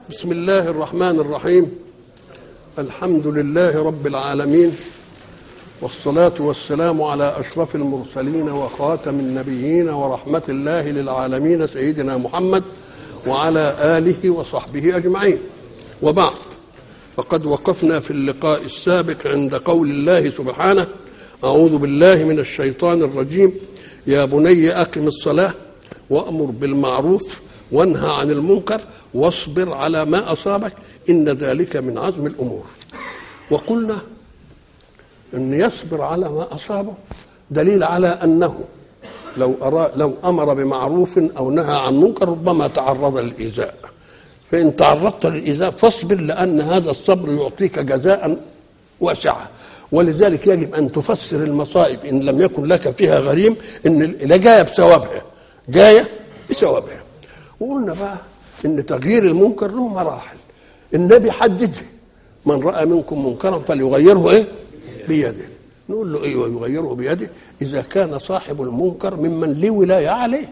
بسم الله الرحمن الرحيم الحمد لله رب العالمين والصلاة والسلام على أشرف المرسلين وخاتم النبيين ورحمة الله للعالمين سيدنا محمد وعلى آله وصحبه أجمعين وبعد فقد وقفنا في اللقاء السابق عند قول الله سبحانه أعوذ بالله من الشيطان الرجيم يا بني أقم الصلاة وأمر بالمعروف وانهى عن المنكر واصبر على ما أصابك إن ذلك من عزم الأمور وقلنا أن يصبر على ما أصابه دليل على أنه لو أرى لو أمر بمعروف أو نهى عن منكر ربما تعرض للإيذاء فإن تعرضت للإيذاء فاصبر لأن هذا الصبر يعطيك جزاء واسعا ولذلك يجب أن تفسر المصائب إن لم يكن لك فيها غريم إن لا جاية بثوابها جاية بثوابها وقلنا بقى إن تغيير المنكر له مراحل النبي حددها من رأى منكم منكرا فليغيره إيه بيده نقول له ايوه يغيره بيده اذا كان صاحب المنكر ممن لي ولايه عليه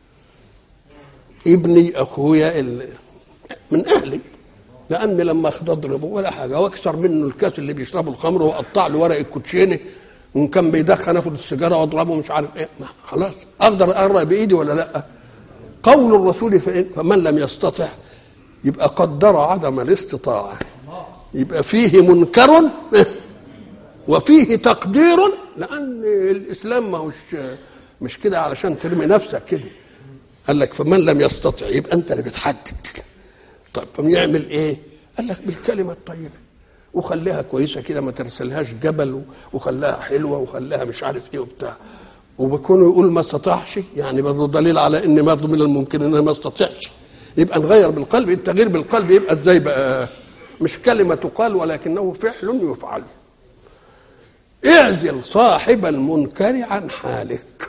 ابني اخويا ال- من اهلي لان لما اخد اضربه ولا حاجه واكسر منه الكاس اللي بيشربه الخمر واقطع له ورق الكوتشينه وان كان بيدخن اخد السيجاره واضربه مش عارف ايه ما خلاص اقدر اقرب بايدي ولا لا قول الرسول فإن- فمن لم يستطع يبقى قدر عدم الاستطاعه يبقى فيه منكر وفيه تقدير لان الاسلام ما هوش مش كده علشان ترمي نفسك كده قال لك فمن لم يستطع يبقى انت اللي بتحدد طيب فم يعمل ايه قال لك بالكلمه الطيبه وخليها كويسه كده ما ترسلهاش جبل وخليها حلوه وخليها مش عارف ايه وبتاع وبكونه يقول ما استطاعش يعني برضه دليل على ان برضه من الممكن ان ما استطعش يبقى نغير بالقلب التغيير بالقلب يبقى ازاي بقى مش كلمه تقال ولكنه فعل يفعل اعزل صاحب المنكر عن حالك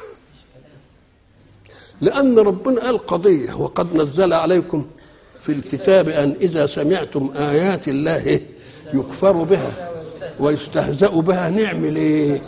لأن ربنا قال قضية وقد نزل عليكم في الكتاب أن إذا سمعتم آيات الله يكفر بها ويستهزأ بها نعمل إيه؟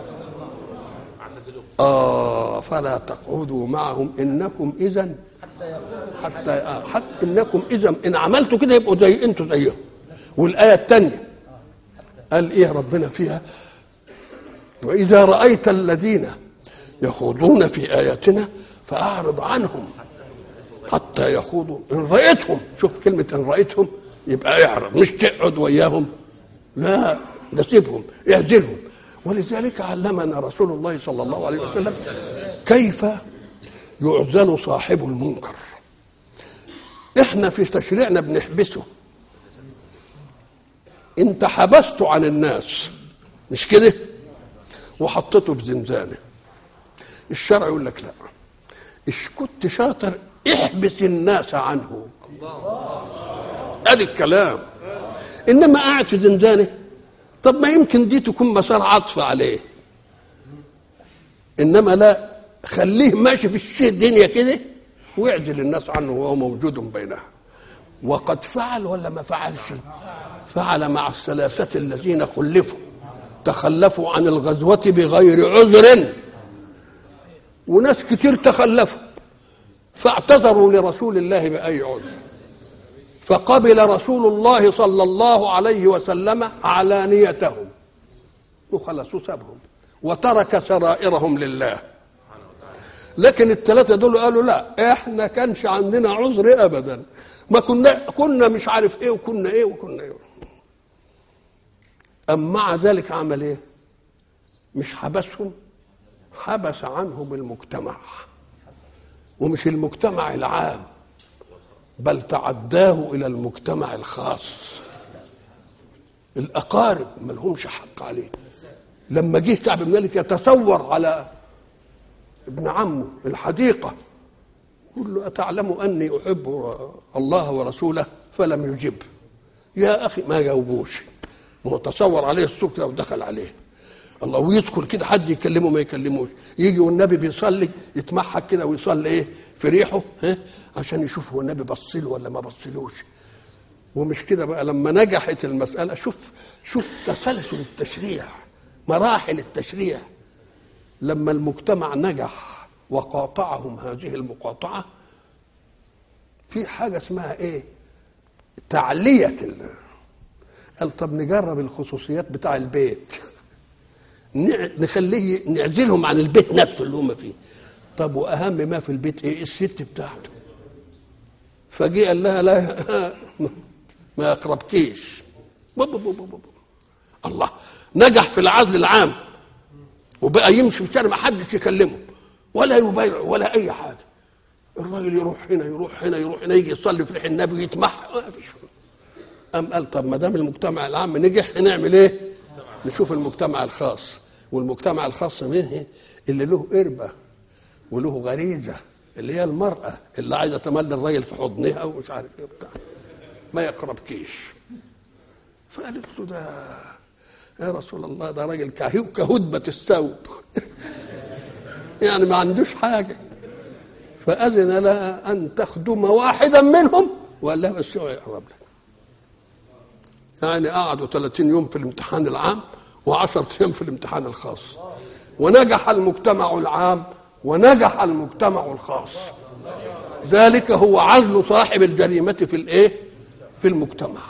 آه فلا تقعدوا معهم إنكم إذا حتى آه حتى إنكم إذا إن عملتوا كده يبقوا زي أنتوا زيهم والآية الثانية قال إيه ربنا فيها وإذا رأيت الذين يخوضون في آياتنا فأعرض عنهم حتى يخوضوا إن رأيتهم شوف كلمة إن رأيتهم يبقى اعرض مش تقعد وياهم لا ده سيبهم اعزلهم ولذلك علمنا رسول الله صلى الله عليه وسلم كيف يعزل صاحب المنكر احنا في تشريعنا بنحبسه انت حبسته عن الناس مش كده وحطيته في زنزانه الشرع يقول لك لا ايش كنت شاطر احبس الناس عنه ادي الكلام انما قاعد في زنزانه طب ما يمكن دي تكون مسار عطف عليه انما لا خليه ماشي في الشيء الدنيا كده واعزل الناس عنه وهو موجود بينها وقد فعل ولا ما فعلش فعل مع الثلاثة الذين خلفوا تخلفوا عن الغزوة بغير عذر وناس كتير تخلفوا فاعتذروا لرسول الله بأي عذر فقبل رسول الله صلى الله عليه وسلم علانيتهم وخلاص وسابهم وترك سرائرهم لله لكن الثلاثة دول قالوا لا احنا كانش عندنا عذر ابدا ما كنا كنا مش عارف ايه وكنا ايه وكنا ايه أم مع ذلك عمل ايه مش حبسهم حبس عنهم المجتمع ومش المجتمع العام بل تعداه الى المجتمع الخاص الاقارب ما لهمش حق عليه لما جه كعب بن مالك يتصور على ابن عمه الحديقه يقول له اتعلم اني احب الله ورسوله فلم يجب يا اخي ما جاوبوش هو تصور عليه السوق كده ودخل عليه الله ويدخل كده حد يكلمه ما يكلموش يجي والنبي بيصلي يتمحك كده ويصلي ايه في ريحه ها عشان يشوف هو النبي بص له ولا ما بصلوش ومش كده بقى لما نجحت المساله شوف شوف تسلسل التشريع مراحل التشريع لما المجتمع نجح وقاطعهم هذه المقاطعه في حاجه اسمها ايه تعلية ال... قال طب نجرب الخصوصيات بتاع البيت نع- نخليه نعزلهم عن البيت نفسه اللي هم فيه طب واهم ما في البيت ايه الست بتاعته فجي قال لها لا ما يقربكيش بب بب بب بب. الله نجح في العزل العام وبقى يمشي في الشارع ما حدش يكلمه ولا يبايع ولا اي حاجه الراجل يروح هنا يروح هنا يروح هنا يجي يصلي في ريح النبي يتمح ما فيش قام قال طب ما دام المجتمع العام نجح نعمل ايه؟ نشوف المجتمع الخاص والمجتمع الخاص منه اللي له قربه وله غريزه اللي هي المراه اللي عايزه تملي الراجل في حضنها ومش عارف ايه وبتاع ما يقربكيش فقالت له ده يا رسول الله ده راجل كهو- كهدبة الثوب يعني ما عندوش حاجة فأذن لها أن تخدم واحدا منهم وقال لها بس اوعي يقرب لك يعني قعدوا 30 يوم في الامتحان العام و10 ايام في الامتحان الخاص ونجح المجتمع العام ونجح المجتمع الخاص ذلك هو عزل صاحب الجريمة في الايه في المجتمع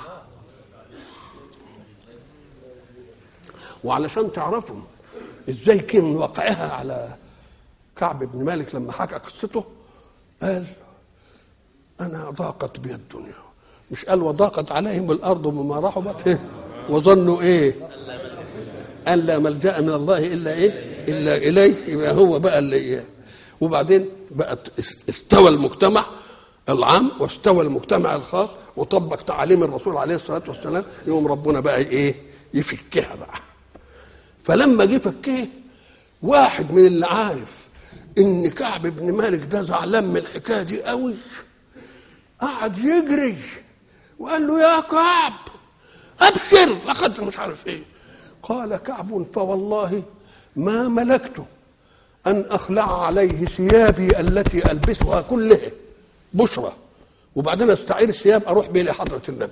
وعلشان تعرفوا ازاي كان واقعها على كعب بن مالك لما حكى قصته قال انا ضاقت بي الدنيا مش قال وضاقت عليهم الارض بما رحبت وظنوا ايه ان لا ملجا من الله الا ايه الا اليه يبقى هو بقى اللي إيه؟ وبعدين بقت است- استوى المجتمع العام واستوى المجتمع الخاص وطبق تعاليم الرسول عليه الصلاه والسلام يوم ربنا بقى ايه يفكها بقى فلما جه فكيه واحد من اللي عارف ان كعب بن مالك ده زعلان من الحكايه دي قوي قعد يجري وقال له يا كعب ابشر لقد مش عارف ايه قال كعب فوالله ما ملكت ان اخلع عليه ثيابي التي البسها كلها بشرى وبعدين استعير الثياب اروح بيه لحضره النبي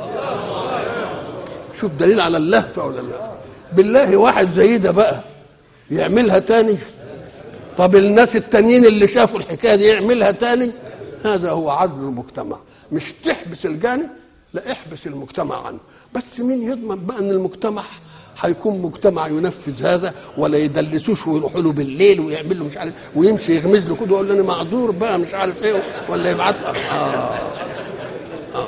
شوف دليل على اللهفه ولا لا بالله واحد زي ده بقى يعملها تاني طب الناس التانيين اللي شافوا الحكايه دي يعملها تاني هذا هو عدل المجتمع مش تحبس الجانب لا احبس المجتمع عنه بس مين يضمن بقى ان المجتمع هيكون مجتمع ينفذ هذا ولا يدلسوش ويروحوا له بالليل ويعمل له مش عارف ويمشي يغمز له كده ويقول له انا معذور بقى مش عارف ايه ولا يبعت له آه. آه.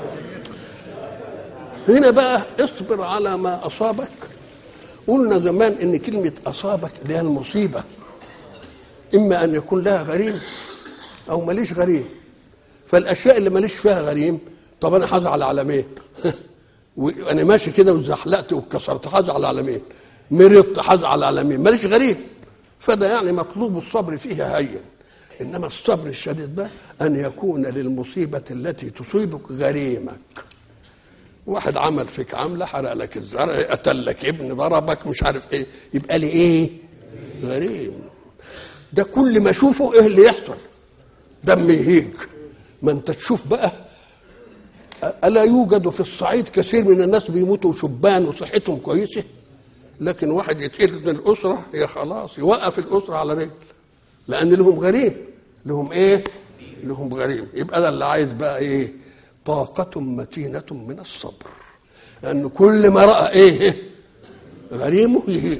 هنا بقى اصبر على ما اصابك قلنا زمان ان كلمه اصابك اللي هي المصيبه اما ان يكون لها غريم او ماليش غريم فالاشياء اللي ماليش فيها غريم طب انا هزعل على مين وانا ماشي كده وزحلقت واتكسرت هزعل على مين مرضت هزعل على مين ماليش غريم فده يعني مطلوب الصبر فيها هين انما الصبر الشديد بقى ان يكون للمصيبه التي تصيبك غريمك واحد عمل فيك عملة حرق لك الزرع قتل لك ابن ضربك مش عارف ايه يبقى لي ايه غريب ده كل ما اشوفه ايه اللي يحصل دم يهيج ما انت تشوف بقى الا يوجد في الصعيد كثير من الناس بيموتوا شبان وصحتهم كويسه لكن واحد يتقتل من الاسره هي خلاص يوقف الاسره على رجل لان لهم غريم لهم ايه لهم غريم يبقى ده اللي عايز بقى ايه طاقة متينة من الصبر لأن كل ما رأى إيه غريمه يهيج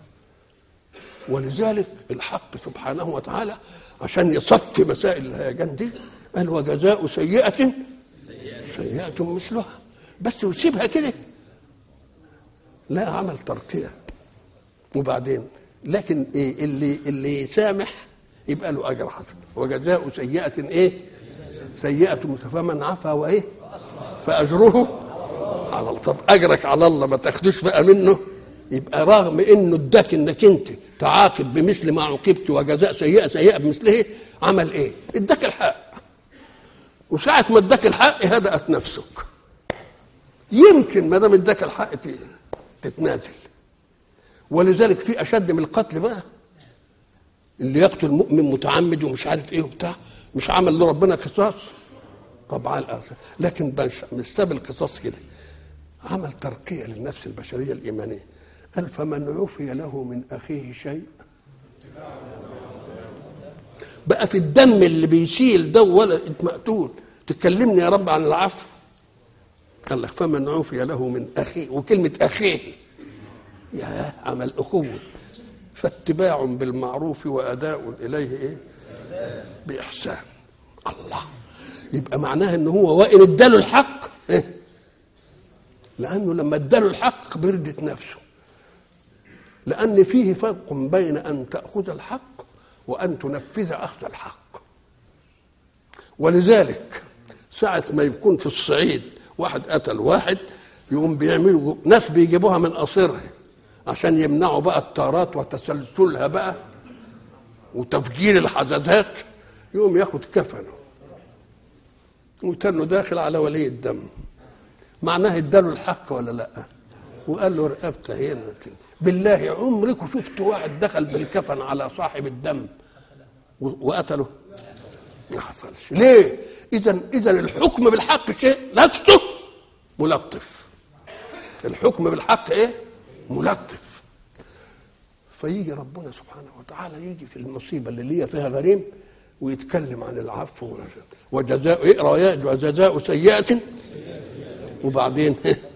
ولذلك الحق سبحانه وتعالى عشان يصفي مسائل الهيجان دي قال وجزاء سيئة سيئة مثلها بس وسيبها كده لا عمل ترقية وبعدين لكن ايه اللي اللي يسامح يبقى له اجر حسن وجزاء سيئة ايه سيئة مثل فمن عفا وايه فاجره على الله طب اجرك على الله ما تاخدوش بقى منه يبقى رغم انه اداك انك انت تعاقب بمثل ما عوقبت وجزاء سيئه سيئه بمثله عمل ايه؟ اداك الحق وساعة ما اداك الحق هدأت نفسك يمكن ما دام اداك الحق ت- تتنازل ولذلك في اشد من القتل بقى اللي يقتل مؤمن متعمد ومش عارف ايه وبتاع مش عمل له ربنا قصاص طبعا الأسف. لكن مش مش ساب القصاص كده عمل ترقية للنفس البشرية الإيمانية قال فمن عفي له من أخيه شيء بقى في الدم اللي بيسيل ده ولد مقتول تكلمني يا رب عن العفو قال لك فمن عفي له من اخيه وكلمه اخيه يا عمل اخوه فاتباع بالمعروف واداء اليه ايه باحسان الله يبقى معناها ان هو وان اداله الحق إيه؟ لانه لما اداله الحق بردت نفسه لان فيه فرق بين ان تاخذ الحق وان تنفذ اخذ الحق ولذلك ساعة ما يكون في الصعيد واحد قتل واحد يقوم بيعملوا ناس بيجيبوها من قصرها عشان يمنعوا بقى الطارات وتسلسلها بقى وتفجير الحدثات يقوم ياخد كفنه وتنه داخل على ولي الدم معناه اداله الحق ولا لا وقال له رقبته هنا بالله عمركم شفتوا واحد دخل بالكفن على صاحب الدم وقتله ما حصلش ليه اذا اذا الحكم بالحق شيء نفسه ملطف الحكم بالحق ايه ملطف فيجي ربنا سبحانه وتعالى يجي في المصيبه اللي هي فيها غريم ويتكلم عن العفو وجزاء اقرا وجزاء سيئه وبعدين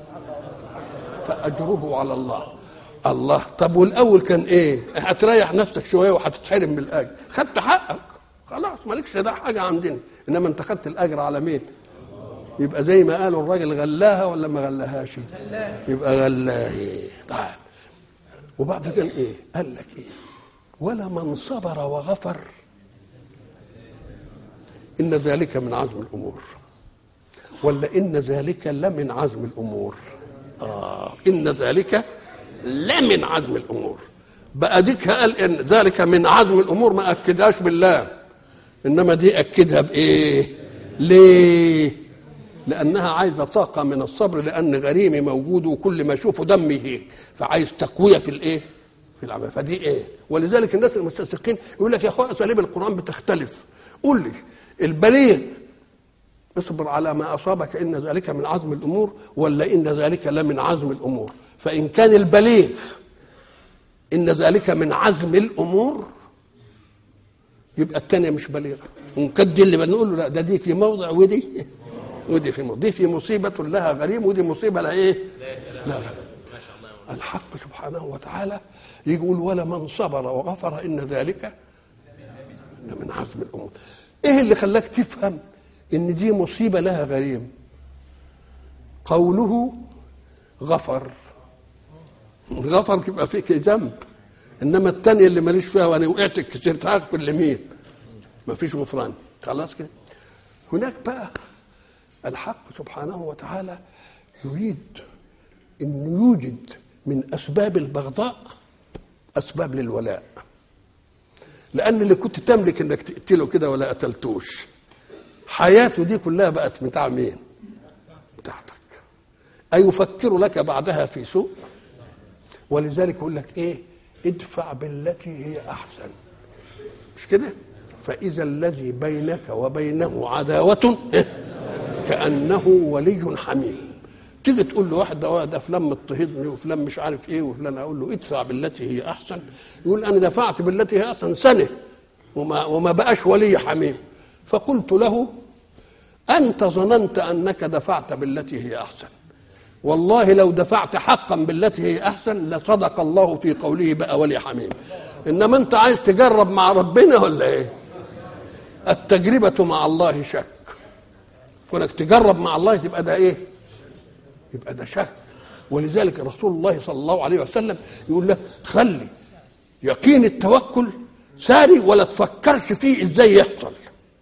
فاجره على الله الله طب والاول كان ايه هتريح نفسك شويه وهتتحرم من الاجر خدت حقك خلاص مالكش ده حاجه عندنا انما انت خدت الاجر على مين يبقى زي ما قالوا الراجل غلاها ولا ما غلاهاش يبقى غلاه تعال وبعد ذلك ايه قال لك ايه ولا من صبر وغفر ان ذلك من عزم الامور ولا ان ذلك لمن عزم الامور اه ان ذلك لمن عزم الامور بقى ديك قال ان ذلك من عزم الامور ما اكدهاش بالله انما دي اكدها بايه ليه لانها عايزه طاقه من الصبر لان غريمي موجود وكل ما اشوفه دمي هيك فعايز تقويه في الايه في العمل فدي ايه ولذلك الناس المستشرقين يقول لك يا اخويا اساليب القران بتختلف قول لي البليغ اصبر على ما اصابك ان ذلك من عزم الامور ولا ان ذلك لمن عزم الامور فان كان البليغ ان ذلك من عزم الامور يبقى الثانيه مش بليغه ونكد اللي بنقول له لا ده دي في موضع ودي ودي في موضع دي في مصيبه لها غريم ودي مصيبه لها ايه؟ لا غريم الحق سبحانه وتعالى يقول ولا من صبر وغفر ان ذلك من عزم الامور ايه اللي خلاك تفهم ان دي مصيبه لها غريم قوله غفر غفر يبقى فيك ذنب انما الثانيه اللي ماليش فيها وانا وقعت كسرت هغفر لمين ما فيش غفران خلاص كده هناك بقى الحق سبحانه وتعالى يريد ان يوجد من اسباب البغضاء اسباب للولاء لان اللي كنت تملك انك تقتله كده ولا قتلتوش حياته دي كلها بقت بتاع مين بتاعتك أيفكر لك بعدها في سوء ولذلك يقول لك ايه ادفع بالتي هي احسن مش كده فاذا الذي بينك وبينه عداوه كانه ولي حميم تيجي تقول له واحد ده ده فلان مضطهدني وفلان مش عارف ايه وفلان اقول له ادفع بالتي هي احسن يقول انا دفعت بالتي هي احسن سنه وما وما بقاش ولي حميم فقلت له انت ظننت انك دفعت بالتي هي احسن والله لو دفعت حقا بالتي هي احسن لصدق الله في قوله بقى ولي حميم انما انت عايز تجرب مع ربنا ولا ايه التجربه مع الله شك كونك تجرب مع الله تبقى ده ايه يبقى ده شك ولذلك رسول الله صلى الله عليه وسلم يقول لك خلي يقين التوكل ساري ولا تفكرش فيه ازاي يحصل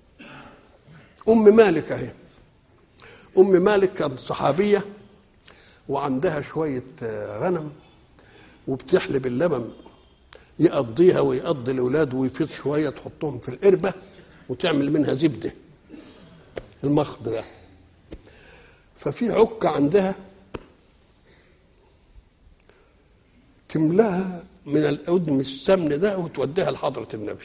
ام مالك اهي ام مالك كانت صحابيه وعندها شويه غنم وبتحلب اللبن يقضيها ويقضي الاولاد ويفيض شويه تحطهم في القربه وتعمل منها زبده المخض ده ففي عكه عندها تملاها من الأدم السمن ده وتوديها لحضرة النبي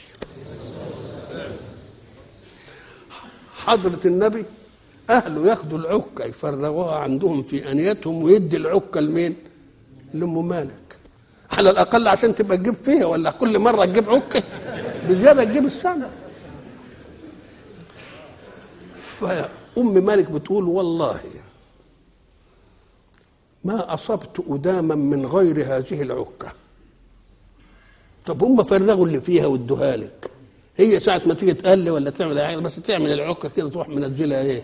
حضرة النبي أهله ياخدوا العكة يفرغوها عندهم في أنيتهم ويدي العكة لمين؟ لأم مالك على الأقل عشان تبقى تجيب فيها ولا كل مرة تجيب عكة بزيادة تجيب السنة فأم مالك بتقول والله ما أصبت أداما من غير هذه العكة طب هم فرغوا اللي فيها وادوها لك هي ساعة ما تيجي تقلي ولا تعمل حاجة بس تعمل العكة كده تروح منزلها ايه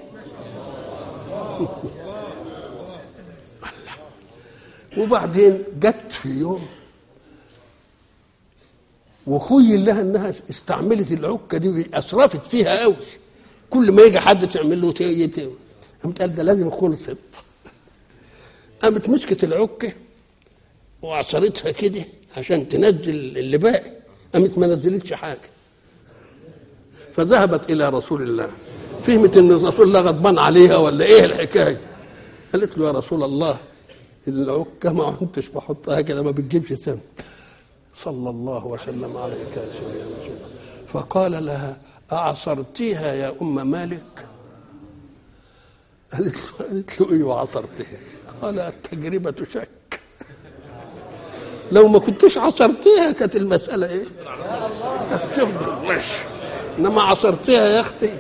وبعدين جت في يوم وخيل لها انها استعملت العكه دي اسرفت فيها قوي كل ما يجي حد تعمل له تي تي قامت قال ده لازم خلصت قامت مسكت العكه وعصرتها كده عشان تنزل اللي باقي قامت ما نزلتش حاجه فذهبت الى رسول الله فهمت ان رسول الله غضبان عليها ولا ايه الحكايه قالت له يا رسول الله العكه ما كنتش بحطها كده ما بتجيبش سم صلى الله وسلم عليك يا سيدنا فقال لها أعصرتيها يا أم مالك قالت له, قالت له ايوه عصرتها قال التجربة شك لو ما كنتش عصرتيها كانت المسألة ايه؟ هتفضل مش انما عصرتيها يا اختي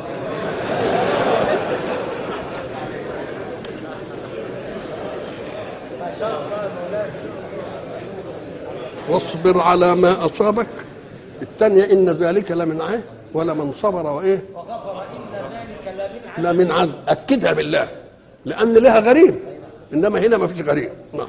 واصبر على ما اصابك الثانيه ان ذلك لمن عين ولمن صبر وايه وغفر إن ذلك لمن لمن عزم اكدها بالله لان لها غريم انما هنا ما فيش غريم نعم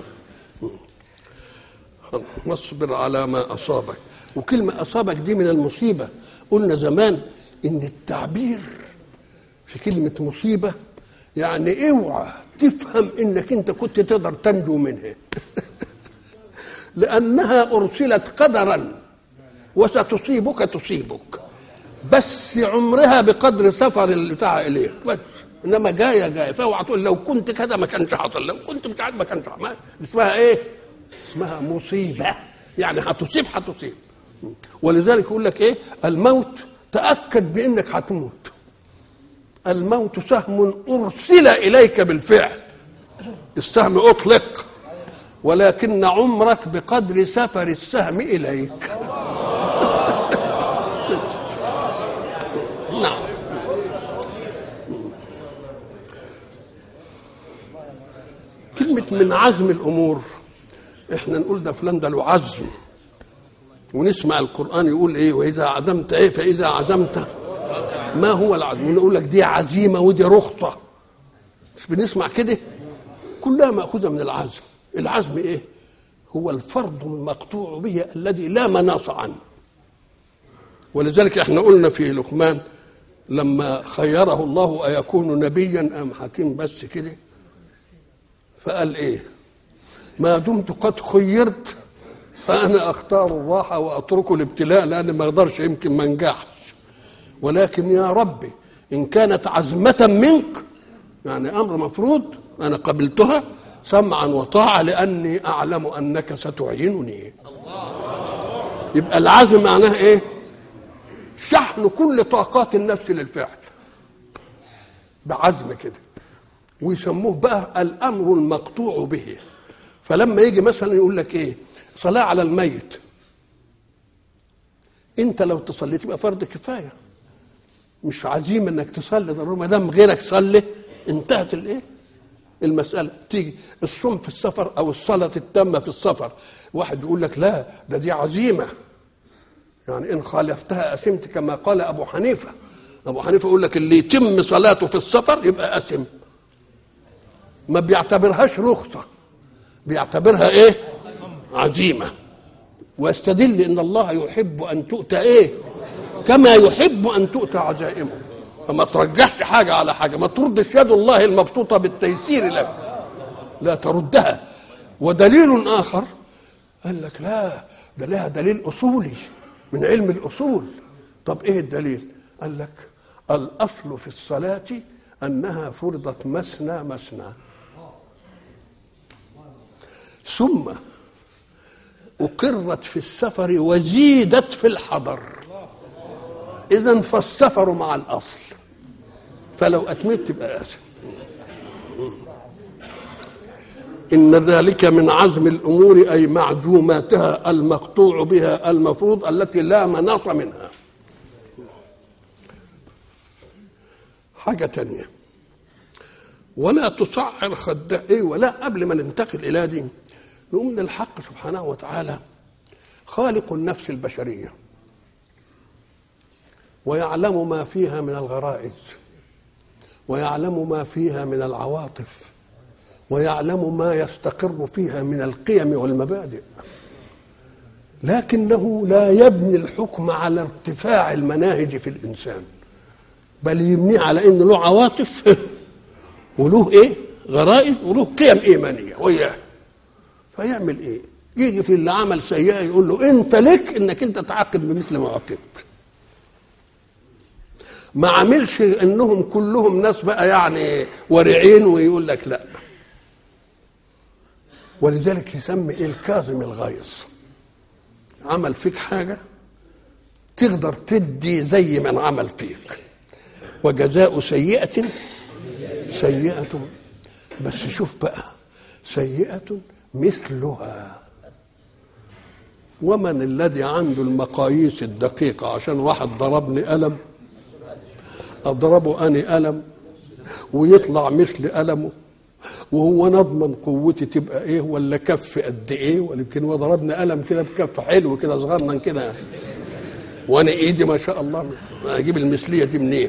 واصبر على ما اصابك وكلمه اصابك دي من المصيبه قلنا زمان ان التعبير في كلمه مصيبه يعني اوعى تفهم انك انت كنت تقدر تنجو منها لانها ارسلت قدرا وستصيبك تصيبك بس عمرها بقدر سفر اللي بتاع اليك بس انما جايه جايه فاوعى تقول لو كنت كذا ما كانش حصل لو كنت مش عارف ما كانش حصل ما- اسمها ايه؟ اسمها مصيبه يعني هتصيب هتصيب ولذلك يقول لك ايه؟ الموت تاكد بانك هتموت الموت سهم ارسل اليك بالفعل السهم اطلق ولكن عمرك بقدر سفر السهم اليك نعم كلمة من عزم الأمور احنا نقول ده فلان ده له عزم ونسمع القرآن يقول ايه وإذا عزمت ايه فإذا عزمت ما هو العزم ونقول لك دي عزيمة ودي رخصة مش بنسمع كده كلها مأخوذة من العزم العزم ايه هو الفرض المقطوع به الذي لا مناص عنه ولذلك احنا قلنا في لقمان لما خيره الله أيكون نبيا أم حكيم بس كده فقال ايه ما دمت قد خيرت فأنا أختار الراحة وأترك الابتلاء لأن ما أقدرش يمكن ما انجحش ولكن يا ربي إن كانت عزمة منك يعني أمر مفروض أنا قبلتها سمعا وطاعة لأني أعلم أنك ستعينني يبقى العزم معناه إيه شحن كل طاقات النفس للفعل بعزم كده ويسموه بقى الامر المقطوع به فلما يجي مثلا يقول لك ايه صلاه على الميت انت لو تصليت يبقى فرض كفايه مش عزيم انك تصلي ضروري ما دام غيرك صلي انتهت الايه المساله تيجي الصوم في السفر او الصلاه التامه في السفر واحد يقول لك لا ده دي عزيمه يعني ان خالفتها اثمت كما قال ابو حنيفه ابو حنيفه يقول لك اللي يتم صلاته في السفر يبقى اثم ما بيعتبرهاش رخصه بيعتبرها ايه عزيمه واستدل ان الله يحب ان تؤتى ايه كما يحب ان تؤتى عزائمه فما ترجحش حاجه على حاجه ما تردش يد الله المبسوطه بالتيسير لك لا تردها ودليل اخر قال لك لا ده لها دليل اصولي من علم الاصول طب ايه الدليل قال لك الاصل في الصلاه انها فرضت مثنى مثنى ثم اقرت في السفر وزيدت في الحضر اذا فالسفر مع الاصل فلو اتممت تبقى اسف إن ذلك من عزم الأمور أي معزوماتها المقطوع بها المفروض التي لا مناص منها حاجة تانية ولا تصعر خدك ايه ولا قبل ما ننتقل الى دي نقول ان الحق سبحانه وتعالى خالق النفس البشريه ويعلم ما فيها من الغرائز ويعلم ما فيها من العواطف ويعلم ما يستقر فيها من القيم والمبادئ لكنه لا يبني الحكم على ارتفاع المناهج في الانسان بل يبنيه على ان له عواطف وله ايه غرائز وله قيم ايمانيه وياه فيعمل ايه يجي في اللي عمل سيئه يقول له انت لك انك انت تعاقب بمثل ما عاقبت ما عملش انهم كلهم ناس بقى يعني ورعين ويقول لك لا ولذلك يسمي ايه الكاظم الغيظ عمل فيك حاجه تقدر تدي زي من عمل فيك وجزاء سيئة سيئة بس شوف بقى سيئة مثلها ومن الذي عنده المقاييس الدقيقة عشان واحد ضربني قلم أضربه أني قلم ويطلع مثل قلمه وهو نضمن قوتي تبقى ايه ولا كف قد ايه ولكن هو ضربني قلم كده بكف حلو كده صغنن كده وانا ايدي ما شاء الله اجيب المثليه دي منين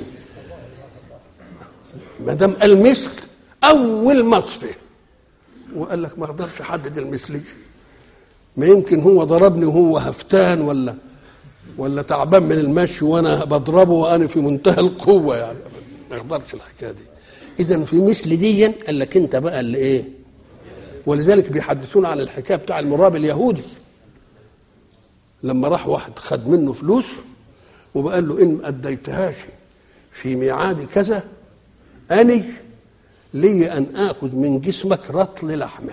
ما دام قال مثل اول مصفى وقال لك ما اقدرش احدد المثليه ما يمكن هو ضربني وهو هفتان ولا ولا تعبان من المشي وانا بضربه وانا في منتهى القوه يعني ما اقدرش الحكايه دي اذا في مثل دي قال لك انت بقى اللي ايه ولذلك بيحدثون عن الحكايه بتاع المراب اليهودي لما راح واحد خد منه فلوس وبقال له ان ما اديتهاش في ميعاد كذا اني لي ان اخذ من جسمك رطل لحمه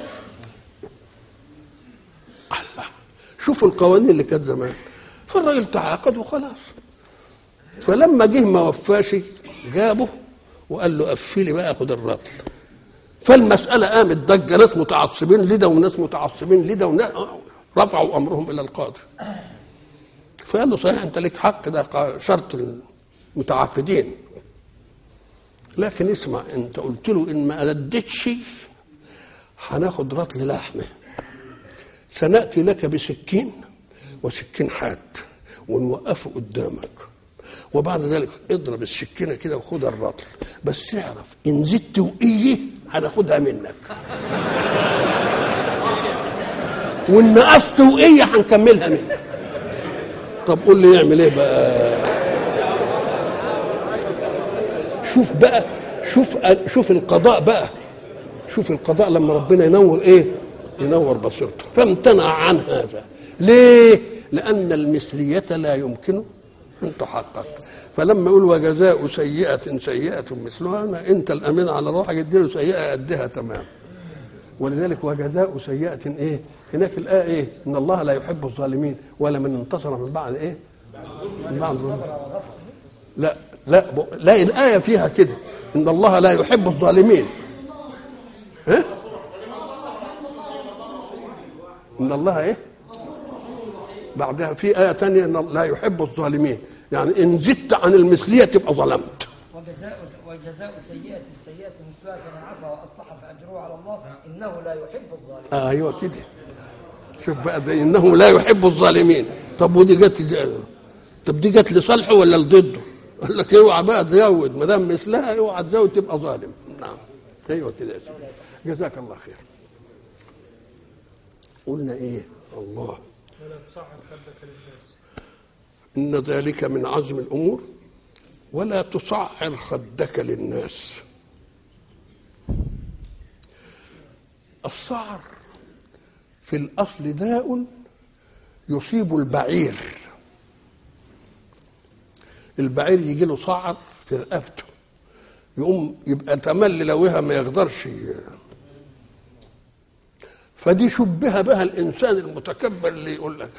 الله شوفوا القوانين اللي كانت زمان فالراجل تعاقد وخلاص فلما جه ما وفاش جابه وقال له قفلي بقى خد الرطل فالمسألة قامت ضجة ناس متعصبين لده وناس متعصبين لده وناس رفعوا أمرهم إلى القاضي فقال له صحيح أنت لك حق ده شرط المتعاقدين لكن اسمع أنت قلت له إن ما أدتش هناخد رطل لحمة سنأتي لك بسكين وسكين حاد ونوقفه قدامك وبعد ذلك اضرب السكينه كده وخد الرطل بس اعرف ان زدت وقيه هناخدها منك وان نقصت وقيه هنكملها منك طب قول لي يعمل ايه بقى شوف بقى شوف شوف القضاء بقى شوف القضاء لما ربنا ينور ايه ينور بصيرته فامتنع عن هذا ليه لان المثليه لا يمكن ان تحقق فلما يقول وجزاء سيئة سيئة مثلها أنا أنت الأمين على روحك اديله سيئة قدها تمام ولذلك وجزاء سيئة إيه؟ هناك الآية إيه؟ إن الله لا يحب الظالمين ولا من انتصر من بعد إيه؟ من بعد ظلم. لا لا لا الآية فيها كده إن الله لا يحب الظالمين ها؟ إن الله إيه؟ بعدها في آية ثانية إن لا يحب الظالمين يعني إن زدت عن المثلية تبقى ظلمت وجزاء وجزاء سيئة سيئة مثلها فمن عفا وأصلح فأجره على الله إنه لا يحب الظالمين آه أيوة كده شوف بقى زي إنه لا يحب الظالمين طب ودي جت زي- طب دي جت لصالحه ولا لضده؟ قال لك اوعى بقى تزود ما دام مثلها اوعى تزود تبقى ظالم نعم ايوه كده يا سيدي جزاك الله خير قلنا ايه الله إن ذلك من عزم الأمور ولا تصعر خدك للناس الصعر في الأصل داء يصيب البعير البعير يجي له صعر في رقبته يقوم يبقى تملي لوها ما يقدرش ي- فدي شبه بها الإنسان المتكبر اللي يقول لك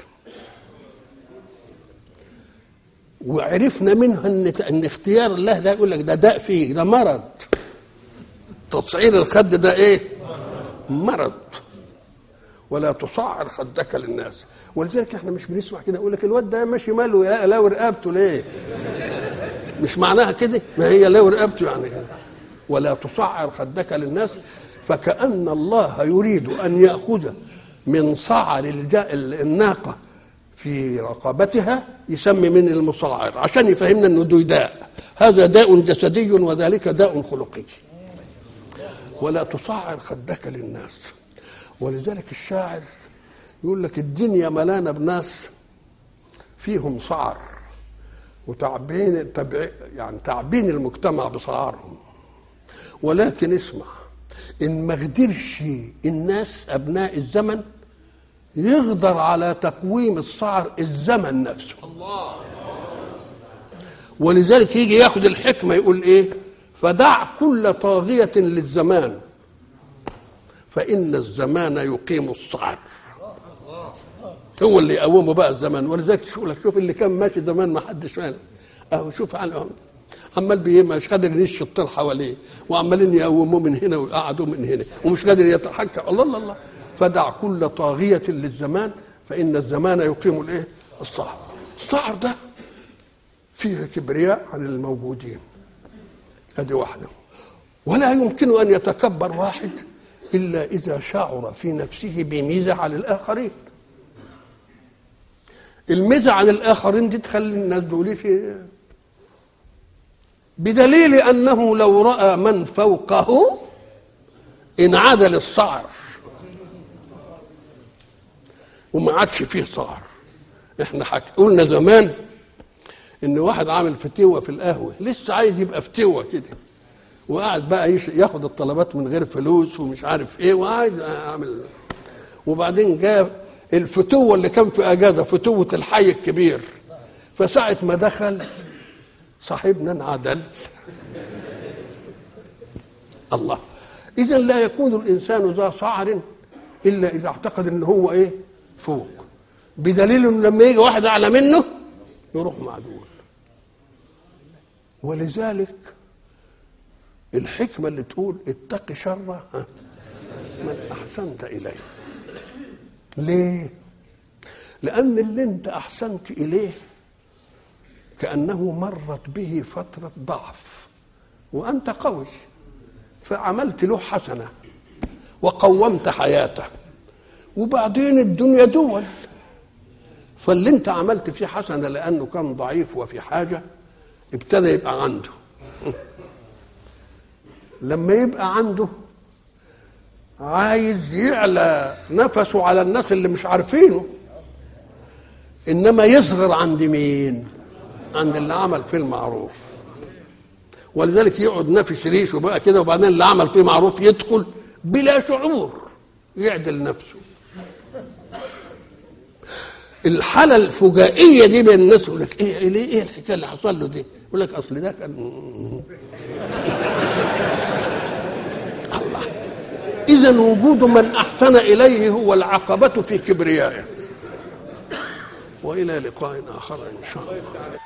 وعرفنا منها ان ان اختيار الله ده يقول لك ده داء فيك ده مرض تصعير الخد ده ايه مرض ولا تصعر خدك للناس ولذلك احنا مش بنسمع كده يقول لك الواد ده ماشي ماله لا لا رقبته ليه مش معناها كده ما هي لا رقبته يعني كده ولا تصعر خدك للناس فكأن الله يريد أن يأخذ من صعر الج- الناقة في رقبتها يسمي من المصعر عشان يفهمنا انه ده داء هذا داء جسدي وذلك داء خلقي ولا تصعر خدك للناس ولذلك الشاعر يقول لك الدنيا ملانه بناس فيهم صعر وتعبين تبع يعني تعبين المجتمع بصعارهم ولكن اسمع ان ما قدرش الناس ابناء الزمن يقدر على تقويم الصعر الزمن نفسه ولذلك يجي ياخد الحكمه يقول ايه فدع كل طاغيه للزمان فان الزمان يقيم الصعر هو اللي يقومه بقى الزمان ولذلك تقول لك شوف اللي كان ماشي زمان ما حدش فاهم اهو شوف عنهم عمال بيه مش قادر ينش الطير حواليه وعمالين يقوموه من هنا ويقعدوه من هنا ومش قادر يتحكم الله الله الله فدع كل طاغية للزمان فإن الزمان يقيم الايه؟ الصعر الصعر ده فيه كبرياء عن الموجودين ادي واحدة ولا يمكن أن يتكبر واحد إلا إذا شعر في نفسه بميزة على الآخرين الميزة عن الآخرين دي تخلي الناس دول في بدليل أنه لو رأى من فوقه انعدل الصعر وما عادش فيه صعر احنا حك... قلنا زمان ان واحد عامل فتوة في القهوة لسه عايز يبقى فتوة كده وقاعد بقى يش... ياخد الطلبات من غير فلوس ومش عارف ايه وعايز اعمل وبعدين جاب الفتوة اللي كان في اجازة فتوة الحي الكبير فساعة ما دخل صاحبنا انعدل الله اذا لا يكون الانسان ذا صعر الا اذا اعتقد ان هو ايه فوق بدليل انه لما يجي واحد اعلى منه يروح معدول ولذلك الحكمه اللي تقول اتق شر ها، من احسنت اليه ليه لان اللي انت احسنت اليه كانه مرت به فتره ضعف وانت قوي فعملت له حسنه وقومت حياته وبعدين الدنيا دول فاللي انت عملت فيه حسنه لانه كان ضعيف وفي حاجه ابتدى يبقى عنده لما يبقى عنده عايز يعلى نفسه على الناس اللي مش عارفينه انما يصغر عند مين عند اللي عمل فيه المعروف ولذلك يقعد نافش ريشه بقى كده وبعدين اللي عمل فيه معروف يدخل بلا شعور يعدل نفسه الحالة الفجائية دي بين الناس يقول لك ايه ليه ايه الحكاية اللي حصل له دي؟ يقول لك اصل ده كان الله إذا وجود من أحسن إليه هو العقبة في كبريائه وإلى لقاء آخر إن شاء الله